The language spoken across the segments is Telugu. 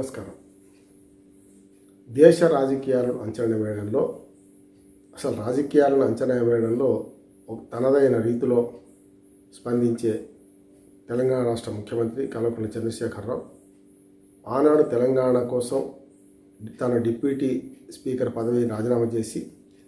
నమస్కారం దేశ రాజకీయాలను అంచనా వేయడంలో అసలు రాజకీయాలను అంచనా వేయడంలో ఒక తనదైన రీతిలో స్పందించే తెలంగాణ రాష్ట్ర ముఖ్యమంత్రి కల్వకుంట్ల చంద్రశేఖరరావు ఆనాడు తెలంగాణ కోసం తన డిప్యూటీ స్పీకర్ పదవిని రాజీనామా చేసి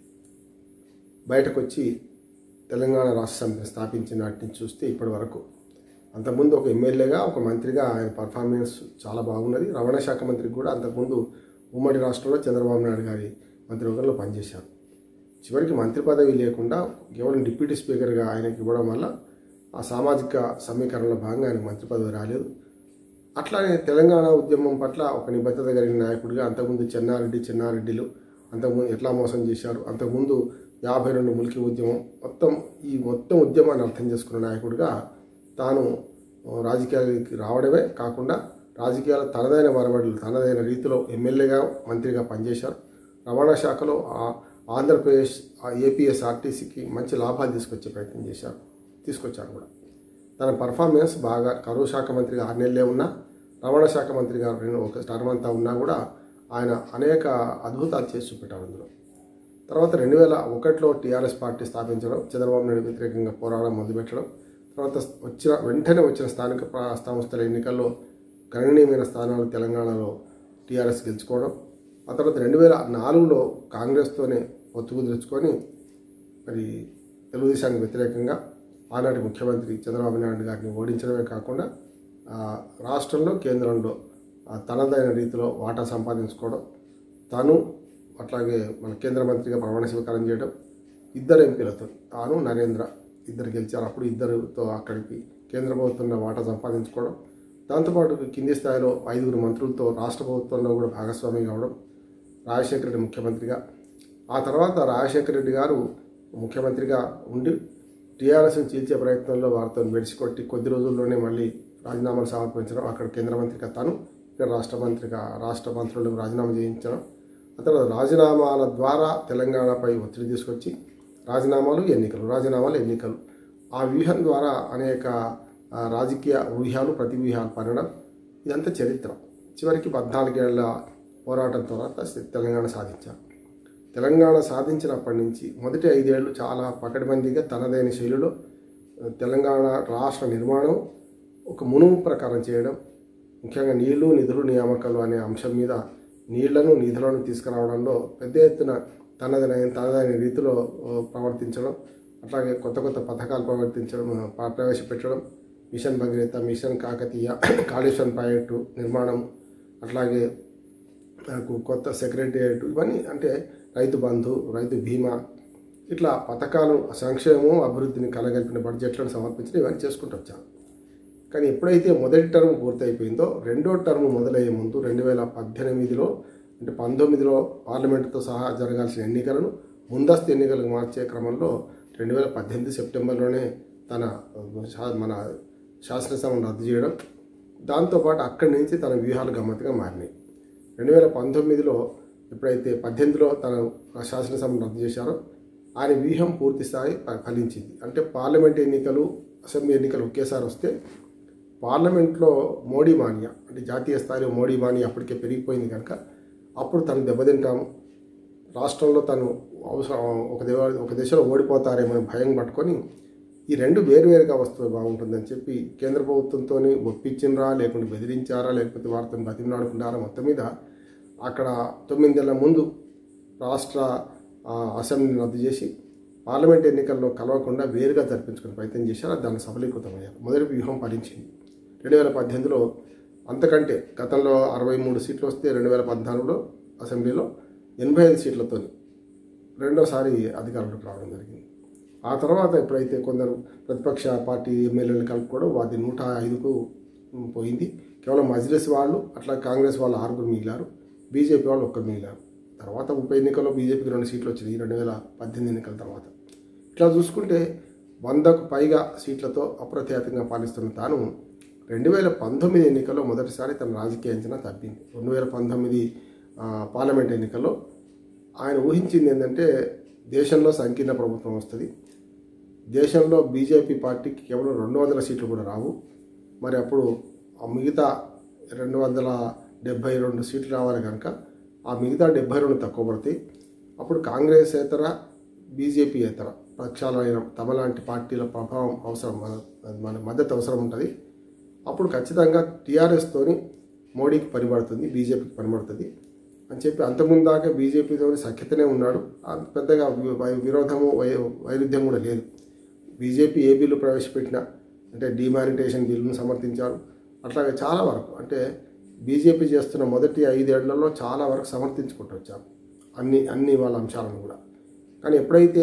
బయటకు వచ్చి తెలంగాణ రాష్ట్ర సమితిని స్థాపించిన నాటి నుంచి చూస్తే ఇప్పటి వరకు అంతకుముందు ఒక ఎమ్మెల్యేగా ఒక మంత్రిగా ఆయన పర్ఫార్మెన్స్ చాలా బాగున్నది రవాణా శాఖ మంత్రికి కూడా అంతకుముందు ఉమ్మడి రాష్ట్రంలో చంద్రబాబు నాయుడు గారి మంత్రివర్గంలో పనిచేశారు చివరికి మంత్రి పదవి లేకుండా కేవలం డిప్యూటీ స్పీకర్గా ఆయనకి ఇవ్వడం వల్ల ఆ సామాజిక సమీకరణలో భాగంగా ఆయనకు మంత్రి పదవి రాలేదు అట్లానే తెలంగాణ ఉద్యమం పట్ల ఒక నిబద్ధత కలిగిన నాయకుడిగా అంతకుముందు చెన్నారెడ్డి చెన్నారెడ్డిలు అంతకుముందు ఎట్లా మోసం చేశారు అంతకుముందు యాభై రెండు ములికి ఉద్యమం మొత్తం ఈ మొత్తం ఉద్యమాన్ని అర్థం చేసుకున్న నాయకుడిగా తాను రాజకీయాలకి రావడమే కాకుండా రాజకీయాల తనదైన వరవడులు తనదైన రీతిలో ఎమ్మెల్యేగా మంత్రిగా పనిచేశారు రవాణా శాఖలో ఆ- ఆంధ్రప్రదేశ్ ఆ ఏపీఎస్ ఆర్టీసీకి మంచి లాభాలు తీసుకొచ్చే ప్రయత్నం చేశారు తీసుకొచ్చారు కూడా తన పర్ఫార్మెన్స్ బాగా కరువు శాఖ మంత్రిగా ఆరు నెలలే ఉన్నా రవాణా శాఖ మంత్రిగా రెండు ఒక టర్మ్ అంతా ఉన్నా కూడా ఆయన అనేక అద్భుతాలు చేసి చూపెట్టారు అందులో తర్వాత రెండు వేల ఒకటిలో టీఆర్ఎస్ పార్టీ స్థాపించడం చంద్రబాబు నాయుడు వ్యతిరేకంగా పోరాటం మొదలుపెట్టడం తర్వాత వచ్చిన వెంటనే వచ్చిన స్థానిక ప్రా- సంస్థల ఎన్నికల్లో గణనీయమైన స్థానాలు తెలంగాణలో టీఆర్ఎస్ గెలుచుకోవడం ఆ తర్వాత రెండు వేల నాలుగులో కాంగ్రెస్తోనే పొత్తు కుదుర్చుకొని మరి తెలుగుదేశానికి వ్యతిరేకంగా ఆనాటి ముఖ్యమంత్రి చంద్రబాబు నాయుడు గారిని ఓడించడమే కాకుండా ఆ, రాష్ట్రంలో కేంద్రంలో ఆ, తనదైన రీతిలో వాటా సంపాదించుకోవడం తాను అట్లాగే మన కేంద్ర మంత్రిగా ప్రమాణ స్వీకారం చేయడం ఇద్దరు ఎంపీలతో తాను నరేంద్ర ఇద్దరు గెలిచారు అప్పుడు ఇద్దరితో అక్కడికి కేంద్ర ప్రభుత్వంలో వాటా సంపాదించుకోవడం దాంతోపాటు కింది స్థాయిలో ఐదుగురు మంత్రులతో రాష్ట్ర ప్రభుత్వంలో కూడా భాగస్వామి కావడం రాజశేఖర రెడ్డి ముఖ్యమంత్రిగా ఆ తర్వాత రాజశేఖర రెడ్డి గారు ముఖ్యమంత్రిగా ఉండి టీఆర్ఎస్ని చీల్చే ప్రయత్నంలో వారితో మెడిసికొట్టి కొద్ది రోజుల్లోనే మళ్ళీ రాజీనామాలు సమర్పించడం అక్కడ కేంద్ర మంత్రిగా తాను ఇక్కడ రాష్ట్ర మంత్రిగా రాష్ట్ర మంత్రులకు రాజీనామా చేయించడం ఆ తర్వాత రాజీనామాల ద్వారా తెలంగాణపై ఒత్తిడి తీసుకొచ్చి రాజీనామాలు ఎన్నికలు రాజీనామాలు ఎన్నికలు ఆ వ్యూహం ద్వారా అనేక ఆ, రాజకీయ వ్యూహాలు ప్రతి వ్యూహాలు పనడం ఇదంతా చరిత్ర చివరికి పద్నాలుగేళ్ల పోరాటం తర్వాత తెలంగాణ సాధించారు తెలంగాణ సాధించినప్పటి నుంచి మొదటి ఐదేళ్లు చాలా పకడ్బందీగా తనదైన శైలిలో ఆ, తెలంగాణ రాష్ట్ర నిర్మాణం ఒక మునుము ప్రకారం చేయడం ముఖ్యంగా నీళ్లు నిధులు నియామకాలు అనే అంశం మీద నీళ్లను నిధులను తీసుకురావడంలో పెద్ద ఎత్తున తనదైన తనదైన రీతిలో ఆ, ప్రవర్తించడం అట్లాగే కొత్త కొత్త పథకాలు ప్రవర్తించడం ఆ, ప- ప్రవేశపెట్టడం mission Bhagiratha mission Kakatiya Kaleshwaram project నిర్మాణం అట్లాగే నాకు కొత్త సెక్రటేరియట్ ఇవన్నీ అంటే రైతు బంధు రైతు బీమా ఇట్లా పథకాలు సంక్షేమం అభివృద్ధిని కలగలిపిన బడ్జెట్లను సమర్పించడం ఇవన్నీ చేసుకుంటూ వచ్చాను కానీ ఎప్పుడైతే మొదటి టర్మ్ పూర్తయిపోయిందో రెండో టర్మ్ మొదలయ్యే ముందు రెండు వేల పద్దెనిమిదిలో అంటే పంతొమ్మిదిలో పార్లమెంటుతో సహా జరగాల్సిన ఎన్నికలను ముందస్తు ఎన్నికలకు మార్చే క్రమంలో రెండు వేల పద్దెనిమిది సెప్టెంబర్లోనే తన శా- మన శాసనసభను రద్దు చేయడం దాంతోపాటు అక్కడి నుంచి తన వ్యూహాలు గమ్మత్తుగా మారినాయి రెండు వేల పంతొమ్మిదిలో ఎప్పుడైతే పద్దెనిమిదిలో తన శాసనసభను రద్దు చేశారో ఆయన వ్యూహం పూర్తి స్థాయి ఫ- ఫలించింది అంటే పార్లమెంట్ ఎన్నికలు అసెంబ్లీ ఎన్నికలు ఒకేసారి వస్తే పార్లమెంట్లో మోడీ మానియా అంటే జాతీయ స్థాయిలో మోడీ మానియా అప్పటికే పెరిగిపోయింది కనుక అప్పుడు తను దెబ్బతింటాము రాష్ట్రంలో తను అవసరం ఒక దేవ ఒక దిశలో ఓడిపోతారేమో భయం పట్టుకొని ఈ రెండు వేరువేరుగా వస్తే బాగుంటుందని చెప్పి కేంద్ర ప్రభుత్వంతో ఒప్పించినరా లేకుంటే బెదిరించారా లేకపోతే వారితో బతిమలాడుకున్నారా మొత్తం మీద అక్కడ తొమ్మిది నెలల ముందు రాష్ట్ర ఆ, అసెంబ్లీని రద్దు చేసి పార్లమెంట్ ఎన్నికల్లో కలవకుండా వేరుగా జరిపించుకునే ప్రయత్నం చేశారు అది దాన్ని సఫలీకృతమయ్యారు మొదటి వ్యూహం ఫలించింది రెండు వేల పద్దెనిమిదిలో అంతకంటే గతంలో అరవై మూడు సీట్లు వస్తే రెండు వేల పద్నాలుగులో అసెంబ్లీలో ఎనభై ఐదు సీట్లతో రెండోసారి అధికారంలోకి రావడం జరిగింది ఆ తర్వాత ఎప్పుడైతే కొందరు ప్రతిపక్ష పార్టీ ఎమ్మెల్యేలు కలుపుకోవడం వాది నూట ఐదుకు ఉమ్, పోయింది కేవలం మజ్లిస్ వాళ్ళు అట్లా కాంగ్రెస్ వాళ్ళు ఆరుగురు మిగిలారు బీజేపీ వాళ్ళు ఒక్కరు మిగిలారు తర్వాత ఉప ఎన్నికల్లో బీజేపీకి రెండు సీట్లు వచ్చినాయి రెండు వేల పద్దెనిమిది ఎన్నికల తర్వాత ఇట్లా చూసుకుంటే వందకు పైగా సీట్లతో అప్రఖ్యాతంగా పాలిస్తున్న తాను రెండు వేల పంతొమ్మిది ఎన్నికల్లో మొదటిసారి తన రాజకీయ అంచనా తగ్గింది రెండు వేల పంతొమ్మిది ఆ, పార్లమెంట్ ఎన్నికల్లో ఆయన ఊహించింది ఏంటంటే దేశంలో సంకీర్ణ ప్రభుత్వం వస్తుంది దేశంలో బీజేపీ పార్టీకి కేవలం రెండు వందల సీట్లు కూడా రావు మరి అప్పుడు ఆ మిగతా రెండు వందల డెబ్బై రెండు సీట్లు రావాలి కనుక ఆ మిగతా డెబ్బై రెండు తక్కువ పడతాయి అప్పుడు కాంగ్రెస్ ఇతర బీజేపీ ఇతర పక్షాలైన తమలాంటి పార్టీల ప్రభావం అవసరం మన మన మద్దతు అవసరం ఉంటుంది అప్పుడు ఖచ్చితంగా టీఆర్ఎస్తోని మోడీకి పనిపడుతుంది బీజేపీకి పనిపడుతుంది అని చెప్పి అంతకుముందు దాకా బీజేపీతో సఖ్యతనే ఉన్నాడు అంత పెద్దగా వి- వై- విరోధము వై వైరుధ్యం కూడా లేదు బీజేపీ ఏ బిల్లు ప్రవేశపెట్టినా అంటే డిమానిటేషన్ బిల్లును సమర్థించారు అట్లాగే చాలా వరకు అంటే బీజేపీ చేస్తున్న మొదటి ఐదేళ్లలో చాలా వరకు సమర్థించుకుంటూ వచ్చారు అన్ని అన్ని వాళ్ళ అంశాలను కూడా కానీ ఎప్పుడైతే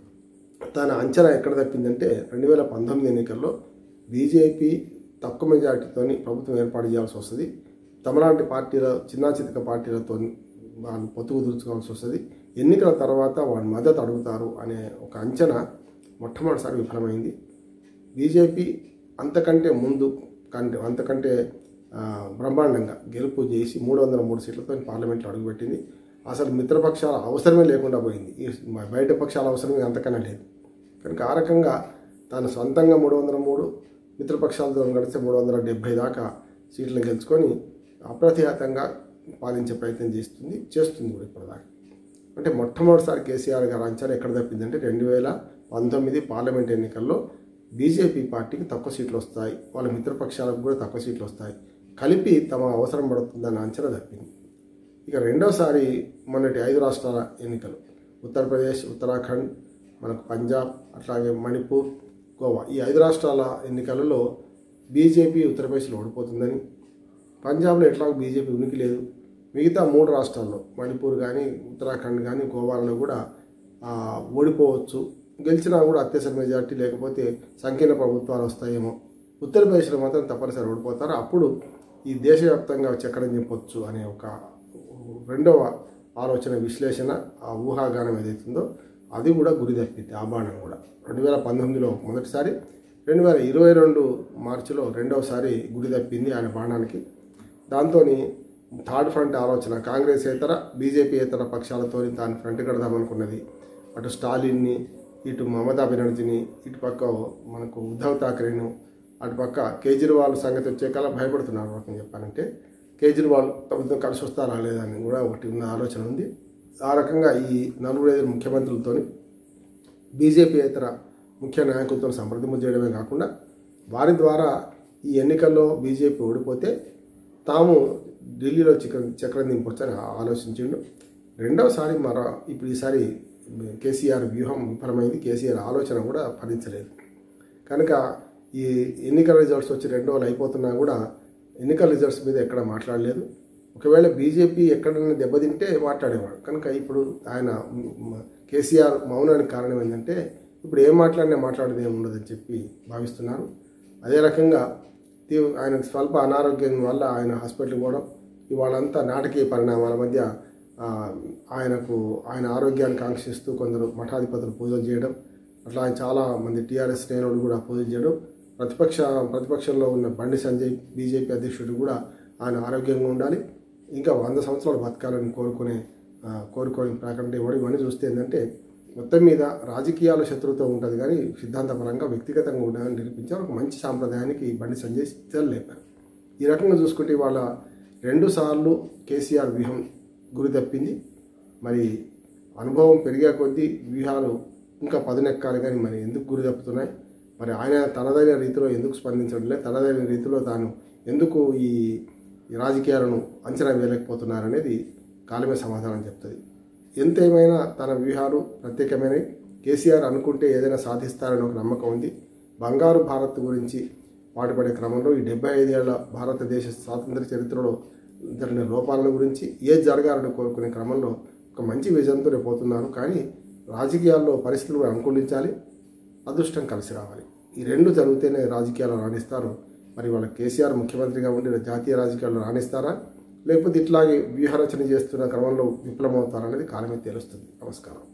తన అంచనా ఎక్కడ తప్పిందంటే రెండు వేల పంతొమ్మిది ఎన్నికల్లో బీజేపీ తక్కువ మెజార్టీతోని ప్రభుత్వం ఏర్పాటు చేయాల్సి వస్తుంది తమలాంటి పార్టీల చిన్న చితక పార్టీలతో వాళ్ళు పొత్తు కుదుర్చుకోవాల్సి వస్తుంది ఎన్నికల తర్వాత వాళ్ళు మద్దతు అడుగుతారు అనే ఒక అంచనా మొట్టమొదటిసారి విఫలమైంది బీజేపీ అంతకంటే ముందు కంటే అంతకంటే ఆ, బ్రహ్మాండంగా గెలుపు చేసి మూడు వందల మూడు సీట్లతో పార్లమెంట్లో అడుగుపెట్టింది అసలు మిత్రపక్షాల అవసరమే లేకుండా పోయింది ఈ బయట పక్షాల అవసరమే అంతకన్నా లేదు కనుక ఆ రకంగా తాను సొంతంగా మూడు వందల మూడు మిత్రపక్షాలతో కలిస్తే మూడు వందల డెబ్బై దాకా సీట్లను గెలుచుకొని అప్రతిహతంగా పాలించే ప్రయత్నం చేస్తుంది చేస్తుంది కూడా ఇప్పటిదాకా అంటే మొట్టమొదటిసారి కేసీఆర్ గారు అంచనా ఎక్కడ తప్పిందంటే రెండు వేల పంతొమ్మిది పార్లమెంట్ ఎన్నికల్లో బీజేపీ పార్టీకి తక్కువ సీట్లు వస్తాయి వాళ్ళ మిత్రపక్షాలకు కూడా తక్కువ సీట్లు వస్తాయి కలిపి తమ అవసరం పడుతుందన్న అంచనా తప్పింది ఇక రెండోసారి మొన్నటి ఐదు రాష్ట్రాల ఎన్నికలు ఉత్తరప్రదేశ్ ఉత్తరాఖండ్ మనకు పంజాబ్ అట్లాగే మణిపూర్ గోవా ఈ ఐదు రాష్ట్రాల ఎన్నికలలో బీజేపీ ఉత్తరప్రదేశ్లో ఓడిపోతుందని పంజాబ్లో ఎట్లాగో బీజేపీ ఉనికి లేదు మిగతా మూడు రాష్ట్రాల్లో మణిపూర్ కానీ ఉత్తరాఖండ్ కానీ గోవాలో కూడా ఆ, ఓడిపోవచ్చు గెలిచినా కూడా అత్యవసర మెజార్టీ లేకపోతే సంకీర్ణ ప్రభుత్వాలు వస్తాయేమో ఉత్తరప్రదేశ్లో మాత్రం తప్పనిసరి ఓడిపోతారు అప్పుడు ఈ దేశవ్యాప్తంగా చక్రం చెప్పొచ్చు అనే ఒక రెండవ ఆలోచన విశ్లేషణ ఆ ఊహాగానం ఏదైతుందో అది కూడా గురి తప్పింది ఆ బాణం కూడా రెండు వేల పంతొమ్మిదిలో మొదటిసారి రెండు వేల ఇరవై రెండు మార్చిలో రెండవసారి గురి తప్పింది ఆయన బాణానికి దాంతో థర్డ్ ఫ్రంట్ ఆలోచన కాంగ్రెస్ ఇతర బీజేపీ ఇతర పక్షాలతో తాను ఫ్రంట్ కడదామనుకున్నది అటు స్టాలిన్ని ఇటు మమతా బెనర్జీని ఇటు పక్క మనకు ఉద్ధవ్ ఠాక్రేను అటు పక్క కేజ్రీవాల్ సంగతి వచ్చే కాలం భయపడుతున్నారు ఒక రకంగా చెప్పాలంటే కేజ్రీవాల్ ప్రభుత్వం కలిసి వస్తారా లేదా అని కూడా ఒకటి ఉన్న ఆలోచన ఉంది ఆ రకంగా ఈ నలుగురు ఐదు ముఖ్యమంత్రులతోని బీజేపీ ఇతర ముఖ్య నాయకులతో సంప్రదింపు చేయడమే కాకుండా వారి ద్వారా ఈ ఎన్నికల్లో బీజేపీ ఓడిపోతే తాము ఢిల్లీలో చక్ర చక్రం దింపొచ్చని ఆలోచించిండు రెండవసారి మరో ఇప్పుడు ఈసారి కేసీఆర్ వ్యూహం విఫలమైంది కేసీఆర్ ఆలోచన కూడా ఫలించలేదు కనుక ఈ ఎన్నికల రిజల్ట్స్ వచ్చి రెండు రోజులు అయిపోతున్నా కూడా ఎన్నికల రిజల్ట్స్ మీద ఎక్కడ మాట్లాడలేదు ఒకవేళ బీజేపీ ఎక్కడైనా దెబ్బతింటే మాట్లాడేవాడు కనుక ఇప్పుడు ఆయన మ్, కేసీఆర్ మౌనానికి కారణం ఏంటంటే ఇప్పుడు ఏం మాట్లాడినా మాట్లాడేది ఏమి ఉండదని చెప్పి భావిస్తున్నారు అదే రకంగా తీ- ఆయనకు స్వల్ప అనారోగ్యం వల్ల ఆయన హాస్పిటల్కి పోవడం ఇవాళంతా నాటకీయ పరిణామాల మధ్య ఆ, ఆయనకు ఆయన ఆరోగ్యాన్ని కాంక్షిస్తూ కొందరు మఠాధిపతులు పూజలు చేయడం అట్లా చాలా మంది టీఆర్ఎస్ శ్రేణులు కూడా పూజలు చేయడం ప్రతిపక్ష ప్రతిపక్షంలో ఉన్న బండి సంజయ్ బీజేపీ అధ్యక్షుడు కూడా ఆయన ఆరోగ్యంగా ఉండాలి ఇంకా వంద సంవత్సరాలు బతకాలని కోరుకునే ఆ, కోరుకోని ప్రకటన ఇవ్వడం ఇవన్నీ చూస్తే ఏంటంటే మొత్తం మీద రాజకీయాల శత్రువుతో ఉంటుంది కానీ సిద్ధాంతపరంగా వ్యక్తిగతంగా ఉండాలని నిరూపించారు ఒక మంచి సాంప్రదాయానికి బండి సంజయ్ తెరలేపారు ఈ రకంగా చూసుకుంటే ఇవాళ రెండు సార్లు కేసీఆర్ వ్యూహం గురి తప్పింది మరి అనుభవం పెరిగే కొద్దీ వ్యూహాలు ఇంకా పదునెక్కాలి కానీ మరి ఎందుకు గురి తప్పుతున్నాయి మరి ఆయన తనదైన రీతిలో ఎందుకు స్పందించడం లేదు తనదైన రీతిలో తాను ఎందుకు ఈ ఈ రాజకీయాలను అంచనా వేయలేకపోతున్నారనేది కాలమే సమాధానం చెప్తుంది ఎంత ఏమైనా తన వ్యూహాలు ప్రత్యేకమైనవి కేసీఆర్ అనుకుంటే ఏదైనా సాధిస్తారని ఒక నమ్మకం ఉంది బంగారు భారత్ గురించి పాటుపడే క్రమంలో ఈ డెబ్బై ఐదేళ్ల భారతదేశ స్వాతంత్ర చరిత్రలో జరిగిన లోపాల గురించి ఏది జరగాలని కోరుకునే క్రమంలో ఒక మంచి విజన్తో పోతున్నారు కానీ రాజకీయాల్లో పరిస్థితులు కూడా అనుకూలించాలి అదృష్టం కలిసి రావాలి ఈ రెండు జరిగితేనే రాజకీయాలు రాణిస్తారు మరి వాళ్ళ కేసీఆర్ ముఖ్యమంత్రిగా ఉండి జాతీయ రాజకీయాల్లో రాణిస్తారా లేకపోతే ఇట్లాగే వ్యూహరచన చేస్తున్న క్రమంలో విఫలమవుతారనేది కాలమే తెలుస్తుంది నమస్కారం